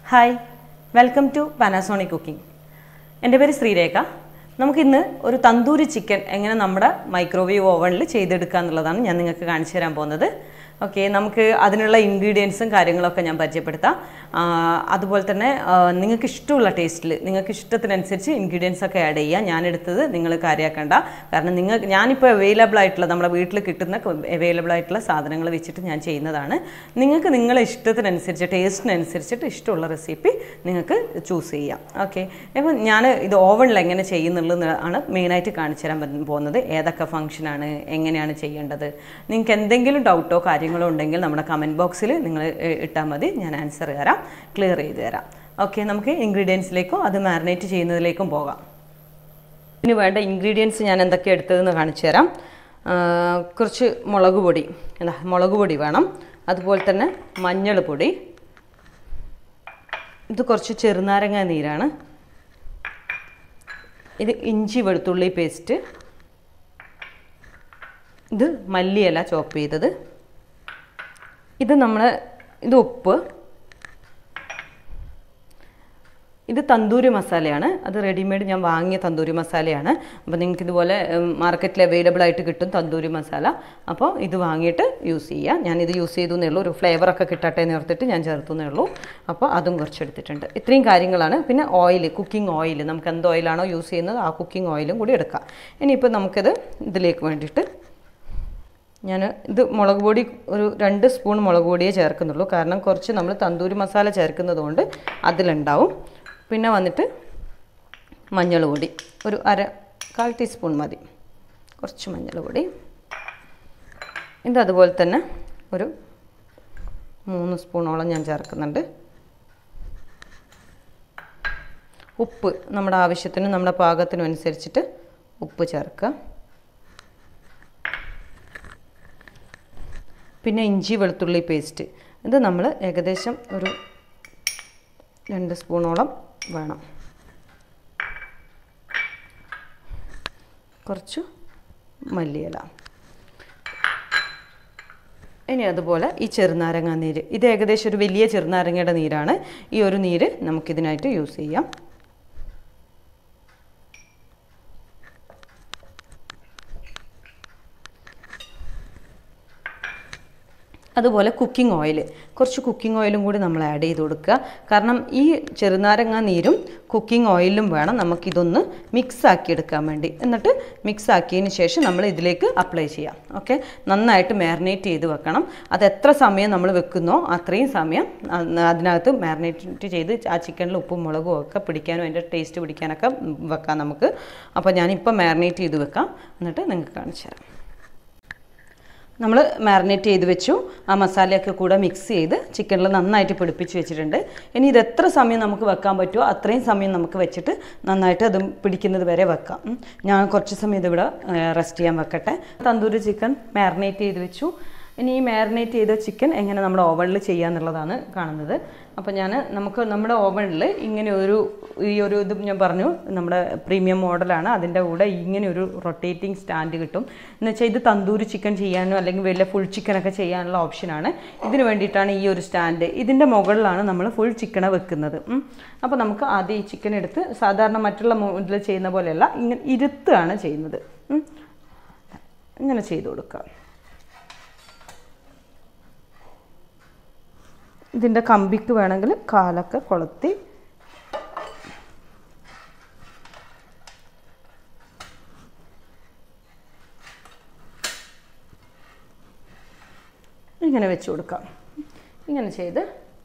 Hi welcome to Panasonic cooking എൻ്റെ പേര് ശ്രീരേഖ നമുക്കിന്ന് ഒരു തന്തൂരി ചിക്കൻ എങ്ങനെ നമ്മുടെ മൈക്രോവേവ് ഓവനിൽ ചെയ്തെടുക്കുക എന്നുള്ളതാണ് ഞാൻ നിങ്ങൾക്ക് കാണിച്ചു തരാൻ പോകുന്നത് ഓക്കെ നമുക്ക് അതിനുള്ള ഇൻഗ്രീഡിയൻസും കാര്യങ്ങളൊക്കെ ഞാൻ പരിചയപ്പെടുത്താം ആ, അതുപോലെ തന്നെ ആ, നിങ്ങൾക്ക് ഇഷ്ടമുള്ള ടേസ്റ്റിൽ നിങ്ങൾക്ക് ഇഷ്ടത്തിനനുസരിച്ച് ഇൻഗ്രീഡിയൻസ് ഒക്കെ ആഡ് ചെയ്യുക ഞാൻ എടുത്തത് നിങ്ങൾ കാര്യമാക്കണ്ട കാരണം നിങ്ങൾ ഞാനിപ്പോൾ അവൈലബിൾ ആയിട്ടുള്ള നമ്മുടെ വീട്ടിൽ കിട്ടുന്ന അവൈലബിൾ ആയിട്ടുള്ള സാധനങ്ങൾ വെച്ചിട്ട് ഞാൻ ചെയ്യുന്നതാണ് നിങ്ങൾക്ക് നിങ്ങളെ ഇഷ്ടത്തിനനുസരിച്ച് ടേസ്റ്റിനനുസരിച്ചിട്ട് ഇഷ്ടമുള്ള റെസിപ്പി നിങ്ങൾക്ക് ചൂസ് ചെയ്യാം ഓക്കെ അപ്പോൾ ഞാൻ ഇത് ഓവണിൽ എങ്ങനെ ചെയ്യുന്നുള്ളത് ആണ് മെയിനായിട്ട് കാണിച്ചു തരാൻ പറ്റുന്ന- പോകുന്നത് ഏതൊക്കെ ഫംഗ്ഷനാണ് എങ്ങനെയാണ് ചെയ്യേണ്ടത് നിങ്ങൾക്ക് എന്തെങ്കിലും ഡൗട്ടോ കാര്യങ്ങളോ ഉണ്ടെങ്കിൽ നമ്മുടെ കമൻറ്റ് ബോക്സിൽ നിങ്ങൾ ഇട്ടാൽ മതി ഞാൻ ആൻസർ തരാം ക്ലിയർ ചെയ്ത് തരാം ഓക്കെ നമുക്ക് ഇൻഗ്രീഡിയൻസിലേക്കും അത് മാരിനേറ്റ് ചെയ്യുന്നതിലേക്കും പോകാം ഇതിന് വേണ്ട ഇൻഗ്രീഡിയൻസ് ഞാൻ എന്തൊക്കെ എടുത്തതെന്ന് കാണിച്ചു തരാം ആ, കുറച്ച് മുളക് പൊടി എന്താ മുളക് പൊടി വേണം അതുപോലെ തന്നെ മഞ്ഞൾ പൊടി ഇത് കുറച്ച് ചെറുനാരങ്ങ നീരാണ് ഇത് ഇഞ്ചി വെളുത്തുള്ളി പേസ്റ്റ് ഇത് മല്ലിയില ചോപ്പ് ചെയ്തത് ഇത് നമ്മൾ ഇത് ഉപ്പ് ഇത് തന്തൂരി മസാലയാണ് അത് റെഡിമെയ്ഡ് ഞാൻ വാങ്ങിയ തന്തൂരി മസാലയാണ് അപ്പോൾ നിങ്ങൾക്ക് ഇതുപോലെ മാർക്കറ്റിൽ അവൈലബിൾ ആയിട്ട് കിട്ടും തന്തൂരി മസാല അപ്പോൾ ഇത് വാങ്ങിയിട്ട് യൂസ് ചെയ്യുക ഞാനിത് യൂസ് ചെയ്തു എന്നേ ഉള്ളൂ ഒരു ഫ്ലേവറൊക്കെ കിട്ടട്ടെ എന്ന് ഓർത്തിട്ട് ഞാൻ ചേർത്തുന്നേ ഉള്ളൂ അപ്പോൾ അതും കുറച്ച് എടുത്തിട്ടുണ്ട് ഇത്രയും കാര്യങ്ങളാണ് പിന്നെ ഓയിൽ കുക്കിംഗ് ഓയിൽ നമുക്ക് എന്ത് ഓയിലാണോ യൂസ് ചെയ്യുന്നത് ആ കുക്കിംഗ് ഓയിലും കൂടി എടുക്കാം ഇനിയിപ്പോൾ നമുക്കിത് ഇതിലേക്ക് വേണ്ടിയിട്ട് ഞാൻ ഇത് മുളക് പൊടി ഒരു രണ്ട് സ്പൂൺ മുളക് പൊടിയേ ചേർക്കുന്നുള്ളൂ കാരണം കുറച്ച് നമ്മൾ തന്തൂരി മസാല ചേർക്കുന്നത് കൊണ്ട് അതിലുണ്ടാവും പിന്നെ വന്നിട്ട് മഞ്ഞൾ പൊടി ഒരു അര കാൽ ടീസ്പൂൺ മതി കുറച്ച് മഞ്ഞൾ പൊടി ഇത് അതുപോലെ തന്നെ ഒരു മൂന്ന് സ്പൂണോളം ഞാൻ ചേർക്കുന്നുണ്ട് ഉപ്പ് നമ്മുടെ ആവശ്യത്തിനും നമ്മുടെ പാകത്തിനും അനുസരിച്ചിട്ട് ഉപ്പ് ചേർക്കുക പിന്നെ ഇഞ്ചി വെളുത്തുള്ളി പേസ്റ്റ് ഇത് നമ്മൾ ഏകദേശം ഒരു രണ്ട് സ്പൂണോളം വേണം കുറച്ച് മല്ലിയില ഇനി അതുപോലെ ഈ ചെറുനാരങ്ങ നീര് ഇത് ഏകദേശം ഒരു വലിയ ചെറുനാരങ്ങയുടെ നീരാണ് ഈ ഒരു നീര് നമുക്കിതിനായിട്ട് യൂസ് ചെയ്യാം അതുപോലെ കുക്കിംഗ് ഓയിൽ കുറച്ച് കുക്കിംഗ് ഓയിലും കൂടി നമ്മൾ ആഡ് ചെയ്ത് കൊടുക്കുക കാരണം ഈ ചെറുനാരങ്ങ നീരും കുക്കിംഗ് ഓയിലും വേണം നമുക്കിതൊന്ന് മിക്സ് ആക്കി എടുക്കാൻ വേണ്ടി എന്നിട്ട് മിക്സ് ആക്കിയതിന് ശേഷം നമ്മൾ ഇതിലേക്ക് അപ്ലൈ ചെയ്യാം ഓക്കെ നന്നായിട്ട് മാരിനേറ്റ് ചെയ്ത് വെക്കണം അത് എത്ര സമയം നമ്മൾ വെക്കുന്നോ അത്രയും സമയം അ- അതിനകത്ത് മാരിനേറ്റ് ചെയ്ത് ആ ചിക്കനിൽ ഉപ്പും മുളകും ഒക്കെ പിടിക്കാനും അതിൻ്റെ ടേസ്റ്റ് പിടിക്കാനൊക്കെ വെക്കാം നമുക്ക് അപ്പോൾ ഞാനിപ്പോൾ മാരിനേറ്റ് ചെയ്ത് വെക്കാം എന്നിട്ട് നിങ്ങൾക്ക് കാണിച്ചു തരാം നമ്മൾ മാരിനേറ്റ് ചെയ്ത് വെച്ചു ആ മസാലയൊക്കെ കൂടെ മിക്സ് ചെയ്ത് ചിക്കനിൽ നന്നായിട്ട് പിടിപ്പിച്ച് വെച്ചിട്ടുണ്ട് ഇനി ഇത് എത്ര സമയം നമുക്ക് വെക്കാൻ പറ്റുമോ അത്രയും സമയം നമുക്ക് വെച്ചിട്ട് നന്നായിട്ട് അത് പിടിക്കുന്നത് വരെ വെക്കാം ഉം. ഞാൻ കുറച്ച് സമയം ഇതിവിടെ റെസ്റ്റ് ചെയ്യാൻ വെക്കട്ടെ തന്തൂരി ചിക്കൻ മാരിനേറ്റ് ചെയ്ത് വെച്ചു ഇനി ഈ മാരിനേറ്റ് ചെയ്ത ചിക്കൻ എങ്ങനെ നമ്മുടെ ഓവനിൽ ചെയ്യാന്നുള്ളതാണ് കാണുന്നത് അപ്പോൾ ഞാൻ നമുക്ക് നമ്മുടെ ഓവനിൽ ഇങ്ങനെ ഒരു ഈ ഒരു ഇത് ഞാൻ പറഞ്ഞു നമ്മുടെ പ്രീമിയം മോഡലാണ് അതിൻ്റെ കൂടെ ഇങ്ങനെ ഒരു റൊട്ടേറ്റിംഗ് സ്റ്റാൻഡ് കിട്ടും എന്ന് വെച്ചാൽ ഇത് തന്തൂരി ചിക്കൻ ചെയ്യാനോ അല്ലെങ്കിൽ വലിയ ഫുൾ ചിക്കനൊക്കെ ചെയ്യാനുള്ള ഓപ്ഷനാണ് ഇതിന് വേണ്ടിയിട്ടാണ് ഈ ഒരു സ്റ്റാൻഡ് ഇതിൻ്റെ മുകളിലാണ് നമ്മൾ ഫുൾ ചിക്കനെ വെക്കുന്നത് ഉം. അപ്പോൾ നമുക്ക് ആദ്യം ഈ ചിക്കൻ എടുത്ത് സാധാരണ മറ്റുള്ള ഇതിൽ ചെയ്യുന്ന പോലെയല്ല ഇങ്ങനെ ഇരുത്തുകയാണ് ചെയ്യുന്നത് ഉം. ഇങ്ങനെ ചെയ്ത് കൊടുക്കുക ഇതിൻ്റെ കമ്പിക്ക് വേണമെങ്കിൽ കാലൊക്കെ കൊളുത്തി ഇങ്ങനെ വെച്ച് കൊടുക്കാം ഇങ്ങനെ ചെയ്ത്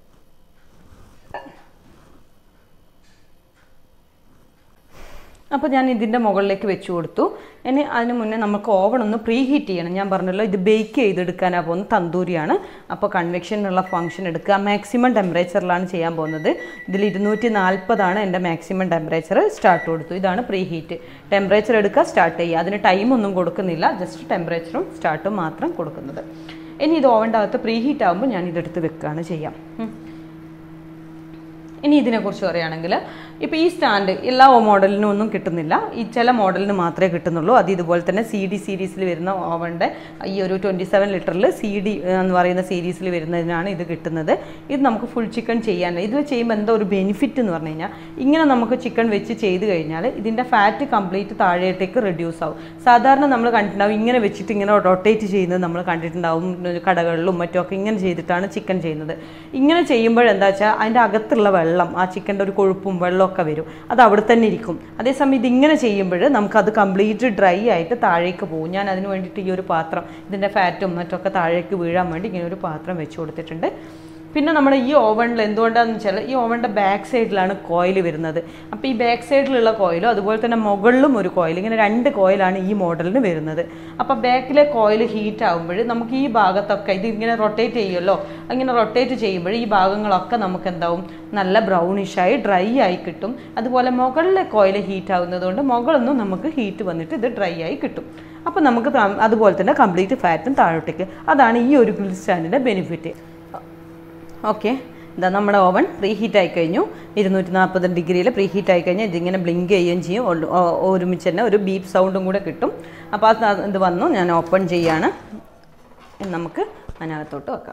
അപ്പോൾ ഞാൻ ഇതിൻ്റെ മുകളിലേക്ക് വെച്ച് കൊടുത്തു ഇനി അതിന് മുന്നേ നമുക്ക് ഓവൺ ഒന്ന് പ്രീ ഹീറ്റ് ചെയ്യണം ഞാൻ പറഞ്ഞല്ലോ ഇത് ബേക്ക് ചെയ്തെടുക്കാനാണ് പോകുന്നത് തന്തൂരിയാണ് അപ്പോൾ കൺവെക്ഷനുള്ള ഫംഗ്ഷൻ എടുക്കുക മാക്സിമം ടെമ്പറേച്ചറിലാണ് ചെയ്യാൻ പോകുന്നത് ഇതിൽ ഇരുന്നൂറ്റി നാൽപ്പതാണ് എൻ്റെ മാക്സിമം ടെമ്പറേച്ചർ സ്റ്റാർട്ട് കൊടുത്തു ഇതാണ് പ്രീ ഹീറ്റ് ടെമ്പറേച്ചർ എടുക്കുക സ്റ്റാർട്ട് ചെയ്യുക അതിന് ടൈമൊന്നും കൊടുക്കുന്നില്ല ജസ്റ്റ് ടെമ്പറേച്ചറും സ്റ്റാർട്ടും മാത്രം കൊടുക്കുന്നത് ഇനി ഇത് ഓവൻ്റെ അകത്ത് പ്രീ ഹീറ്റ് ആകുമ്പോൾ ഞാൻ ഇതെടുത്ത് വെക്കുകയാണ് ചെയ്യാം ഉം. ഇനി ഇതിനെക്കുറിച്ച് പറയുകയാണെങ്കിൽ ഇപ്പോൾ ഈ സ്റ്റാൻഡ് എല്ലാ മോഡലിനും ഒന്നും കിട്ടുന്നില്ല ഈ ചില മോഡലിന് മാത്രമേ കിട്ടുന്നുള്ളൂ അത് ഇതുപോലെ തന്നെ സി ഡി സീരീസിൽ വരുന്ന ഓവൻ്റെ ഈ ഒരു ട്വൻറ്റി സെവൻ ലിറ്ററിൽ സി ഡി എന്ന് പറയുന്ന സീരീസിൽ വരുന്നതിനാണ് ഇത് കിട്ടുന്നത് ഇത് നമുക്ക് ഫുൾ ചിക്കൻ ചെയ്യാൻ ഇത് ചെയ്യുമ്പോൾ എന്താ ഒരു ബെനിഫിറ്റ് എന്ന് പറഞ്ഞു കഴിഞ്ഞാൽ ഇങ്ങനെ നമുക്ക് ചിക്കൻ വെച്ച് ചെയ്ത് കഴിഞ്ഞാൽ ഇതിൻ്റെ ഫാറ്റ് കംപ്ലീറ്റ് താഴേട്ടേക്ക് റെഡ്യൂസ് ആവും സാധാരണ നമ്മൾ കണ്ടിട്ടുണ്ടാവും ഇങ്ങനെ വെച്ചിട്ട് ഇങ്ങനെ റൊട്ടേറ്റ് ചെയ്യുന്നത് നമ്മൾ കണ്ടിട്ടുണ്ടാവും കടകളിലും മറ്റുമൊക്കെ ഇങ്ങനെ ചെയ്തിട്ടാണ് ചിക്കൻ ചെയ്യുന്നത് ഇങ്ങനെ ചെയ്യുമ്പോൾ എന്താ വെച്ചാൽ അതിൻ്റെ അകത്തുള്ള വെള്ളം ആ ചിക്കൻ്റെ ഒരു കൊഴുപ്പും വെള്ളമൊക്കെ വരും അത് അവിടെ തന്നെ ഇരിക്കും അതേസമയം ഇതിങ്ങനെ ചെയ്യുമ്പോൾ നമുക്കത് കംപ്ലീറ്റ് ഡ്രൈ ആയിട്ട് താഴേക്ക് പോകും ഞാൻ അതിന് വേണ്ടിയിട്ട് ഈ ഒരു പാത്രം ഇതിൻ്റെ ഫാറ്റും മറ്റൊക്കെ താഴേക്ക് വീഴാൻ വേണ്ടി ഇങ്ങനെ ഒരു പാത്രം വെച്ച് കൊടുത്തിട്ടുണ്ട് പിന്നെ നമ്മുടെ ഈ ഓവണിൽ എന്തുകൊണ്ടാണെന്ന് വെച്ചാൽ ഈ ഓവണിൻ്റെ ബാക്ക് സൈഡിലാണ് കോയിൽ വരുന്നത് അപ്പോൾ ഈ ബാക്ക് സൈഡിലുള്ള കോയിലും അതുപോലെ തന്നെ മുകളിലും ഒരു കോയിൽ ഇങ്ങനെ രണ്ട് കോയിലാണ് ഈ മോഡലിന് വരുന്നത് അപ്പോൾ ബാക്കിലെ കോയിൽ ഹീറ്റ് ആകുമ്പോൾ നമുക്ക് ഈ ഭാഗത്തൊക്കെ ഇത് ഇങ്ങനെ റൊട്ടേറ്റ് ചെയ്യുമല്ലോ അങ്ങനെ റൊട്ടേറ്റ് ചെയ്യുമ്പോൾ ഈ ഭാഗങ്ങളൊക്കെ നമുക്ക് എന്താവും നല്ല ബ്രൗണിഷായി ഡ്രൈ ആയി കിട്ടും അതുപോലെ മുകളിലെ കോയിൽ ഹീറ്റ് ആകുന്നത് കൊണ്ട് മുകളൊന്നും നമുക്ക് ഹീറ്റ് വന്നിട്ട് ഇത് ഡ്രൈ ആയി കിട്ടും അപ്പോൾ നമുക്ക് ത- അതുപോലെ തന്നെ കംപ്ലീറ്റ് ഫാറ്റും താഴോട്ടേക്ക് അതാണ് ഈ ഒരു ഗ്രിൽ സ്റ്റാൻഡിൻ്റെ ബെനിഫിറ്റ് ഓക്കെ ഇതാ നമ്മുടെ ഓവൻ പ്രീ ഹീറ്റ് ആയി കഴിഞ്ഞു ഇരുന്നൂറ്റി നാൽപ്പത് ഡിഗ്രിയിൽ പ്രീ ഹീറ്റ് ആയി കഴിഞ്ഞാൽ ഇതിങ്ങനെ ബ്ലിങ്ക് ചെയ്യുകയും ചെയ്യും ഒ- ഒ- ഒരുമിച്ച് തന്നെ ഒരു ബീപ്പ് സൗണ്ടും കൂടെ കിട്ടും അപ്പോൾ അത് ഇത് വന്നു ഞാൻ ഓപ്പൺ ചെയ്യാണ് ഇനി നമുക്ക് അതിനകത്തോട്ട് വെക്കാം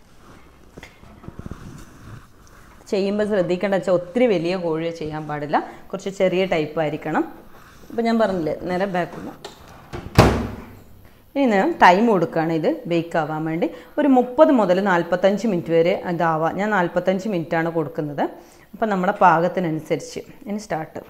ചെയ്യുമ്പോൾ ശ്രദ്ധിക്കേണ്ട വെച്ചാൽ ഒത്തിരി വലിയ കോഴിയെ ചെയ്യാൻ പാടില്ല കുറച്ച് ചെറിയ ടൈപ്പ് ആയിരിക്കണം അപ്പോൾ ഞാൻ പറഞ്ഞില്ലേ നേരെ ബാക്കിൽ ഇനി ഞാൻ ടൈം കൊടുക്കുകയാണ് ഇത് ബേക്ക് ആവാൻ വേണ്ടി ഒരു മുപ്പത് മുതൽ നാൽപ്പത്തഞ്ച് മിനിറ്റ് വരെ ഇതാവാം ഞാൻ നാൽപ്പത്തഞ്ച് മിനിറ്റാണ് കൊടുക്കുന്നത് അപ്പം നമ്മുടെ പാകത്തിനനുസരിച്ച് ഇനി സ്റ്റാർട്ട്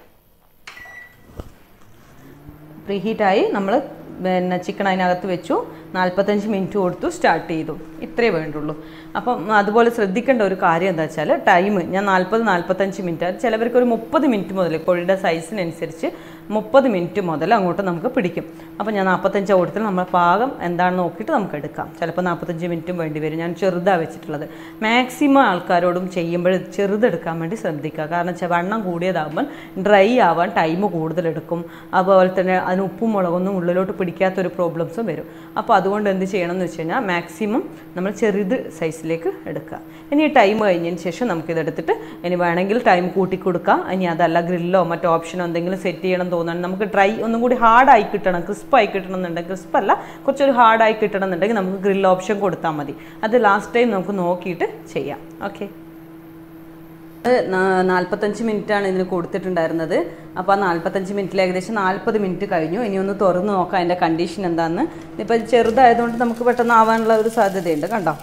പ്രീഹീറ്റായി നമ്മൾ പിന്നെ ചിക്കൻ അതിനകത്ത് വെച്ചു നാൽപ്പത്തഞ്ച് മിനിറ്റ് കൊടുത്തു സ്റ്റാർട്ട് ചെയ്തു ഇത്രേ വേണ്ടുള്ളൂ അപ്പം അതുപോലെ ശ്രദ്ധിക്കേണ്ട ഒരു കാര്യം എന്താ വെച്ചാൽ ടൈം ഞാൻ നാൽപ്പത് നാൽപ്പത്തഞ്ച് മിനിറ്റ് അത് ചിലവർക്ക് ഒരു മുപ്പത് മിനിറ്റ് മുതൽ കോഴിയുടെ സൈസിനനുസരിച്ച് മുപ്പത് മിനിറ്റ് മുതൽ അങ്ങോട്ട് നമുക്ക് പിടിക്കും അപ്പോൾ ഞാൻ നാൽപ്പത്തഞ്ച് കൊടുത്താൽ നമ്മൾ പാകം എന്താണെന്ന് നോക്കിയിട്ട് നമുക്ക് എടുക്കാം ചിലപ്പോൾ നാൽപ്പത്തഞ്ച് മിനിറ്റും വേണ്ടി വരും ഞാൻ ചെറുതാണ് വെച്ചിട്ടുള്ളത് മാക്സിമം ആൾക്കാരോടും ചെയ്യുമ്പോൾ ചെറുതെടുക്കാൻ വേണ്ടി ശ്രദ്ധിക്കുക കാരണം വെച്ചാൽ വണ്ണം കൂടിയതാകുമ്പോൾ ഡ്രൈ ആവാൻ ടൈം കൂടുതലെടുക്കും അതുപോലെ തന്നെ അതിന് ഉപ്പും മുളകൊന്നും ഉള്ളിലോട്ട് പിടിക്കാത്തൊരു പ്രോബ്ലംസും വരും അപ്പോൾ അതുകൊണ്ട് എന്ത് ചെയ്യണം എന്ന് വെച്ച് കഴിഞ്ഞാൽ മാക്സിമം നമ്മൾ ചെറുത് സൈസിലേക്ക് എടുക്കുക ഇനി ടൈം കഴിഞ്ഞതിന് ശേഷം നമുക്കിതെടുത്തിട്ട് ഇനി വേണമെങ്കിൽ ടൈം കൂട്ടി കൊടുക്കാം ഇനി അതല്ല ഗ്രില്ലോ മറ്റോ ഓപ്ഷനോ എന്തെങ്കിലും സെറ്റ് ചെയ്യണം തോന്നുകയാണെങ്കിൽ നമുക്ക് ഡ്രൈ ഒന്നും കൂടി ഹാർഡായി കിട്ടണം ക്രിസ്പായി കിട്ടണം എന്നുണ്ടെങ്കിൽ ക്രിസ്പല്ല കുറച്ചൊരു ഹാർഡായി കിട്ടണം എന്നുണ്ടെങ്കിൽ നമുക്ക് ഗ്രിൽ ഓപ്ഷൻ കൊടുത്താൽ മതി അത് ലാസ്റ്റ് ടൈം നമുക്ക് നോക്കിയിട്ട് ചെയ്യാം ഓക്കെ നാൽപ്പത്തഞ്ച് മിനിറ്റാണ് ഇതിന് കൊടുത്തിട്ടുണ്ടായിരുന്നത് അപ്പോൾ ആ നാൽപ്പത്തഞ്ച് മിനിറ്റിൽ ഏകദേശം നാൽപ്പത് മിനിറ്റ് കഴിഞ്ഞു ഇനി ഒന്ന് തുറന്ന് നോക്കാം അതിൻ്റെ കണ്ടീഷൻ എന്താണെന്ന് ഇപ്പോൾ ഇത് ചെറുതായതുകൊണ്ട് നമുക്ക് പെട്ടെന്ന് ആവാനുള്ള ഒരു സാധ്യതയുണ്ട് കണ്ടോ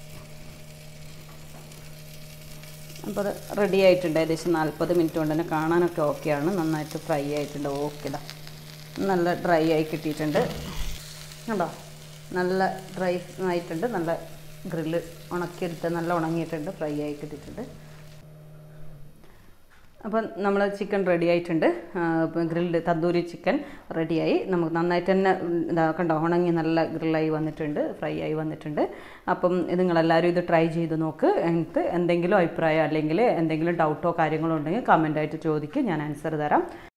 അപ്പോൾ അത് റെഡി ആയിട്ടുണ്ട് ഏകദേശം നാൽപ്പത് മിനിറ്റ് കൊണ്ട് തന്നെ കാണാനൊക്കെ ഓക്കെയാണ് നന്നായിട്ട് ഫ്രൈ ആയിട്ടുണ്ട് ഓക്കെ ഇതാ നല്ല ഡ്രൈ ആയി കിട്ടിയിട്ടുണ്ട് കണ്ടോ നല്ല ഡ്രൈ ആയിട്ടുണ്ട് നല്ല ഗ്രില്ല് ഉണക്കിയെടുത്ത് നല്ല ഉണങ്ങിയിട്ടുണ്ട് ഫ്രൈ ആയി കിട്ടിയിട്ടുണ്ട് അപ്പം നമ്മൾ ചിക്കൻ റെഡി ആയിട്ടുണ്ട് ഇപ്പം ഗ്രിൽഡ് തന്തൂരി ചിക്കൻ റെഡിയായി നമുക്ക് നന്നായിട്ട് തന്നെ ഇതാ കണ്ടോ ഉണങ്ങി നല്ല ഗ്രില്ലായി വന്നിട്ടുണ്ട് ഫ്രൈ ആയി വന്നിട്ടുണ്ട് അപ്പം ഇത് നിങ്ങളെല്ലാവരും ഇത് ട്രൈ ചെയ്ത് നോക്ക് എന്നിട്ട് എന്തെങ്കിലും അഭിപ്രായം അല്ലെങ്കിൽ എന്തെങ്കിലും ഡൗട്ടോ കാര്യങ്ങളോ ഉണ്ടെങ്കിൽ കമൻ്റായിട്ട് ചോദിക്കുക ഞാൻ ആൻസർ തരാം